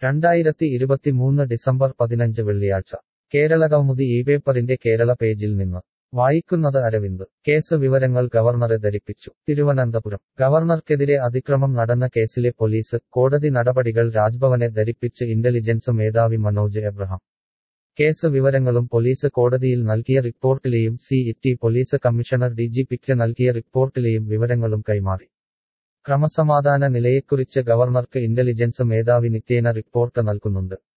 രണ്ടായിരത്തി ഇരുപത്തിമൂന്ന് ഡിസംബർ പതിനഞ്ച് വെള്ളിയാഴ്ച കേരളകൗമുദി ഈ പേപ്പറിന്റെ കേരള പേജിൽ നിന്ന് വായിക്കുന്നത് അരവിന്ദ് കേസ് വിവരങ്ങൾ ഗവർണറെ ധരിപ്പിച്ചു തിരുവനന്തപുരം ഗവർണർക്കെതിരെ അതിക്രമം നടന്ന കേസിലെ പോലീസ് കോടതി നടപടികൾ രാജ്ഭവനെ ധരിപ്പിച്ച് ഇന്റലിജൻസ് മേധാവി മനോജ് എബ്രഹാം കേസ് വിവരങ്ങളും പോലീസ് കോടതിയിൽ നൽകിയ റിപ്പോർട്ടിലെയും സി ഇറ്റി പോലീസ് കമ്മീഷണർ ഡിജിപിക്ക് നൽകിയ റിപ്പോർട്ടിലെയും വിവരങ്ങളും കൈമാറി ക്രമസമാധാന നിലയെക്കുറിച്ച് ഗവർണർക്ക് ഇന്റലിജൻസ് മേധാവി നിത്യേന റിപ്പോർട്ട് നൽകുന്നുണ്ട്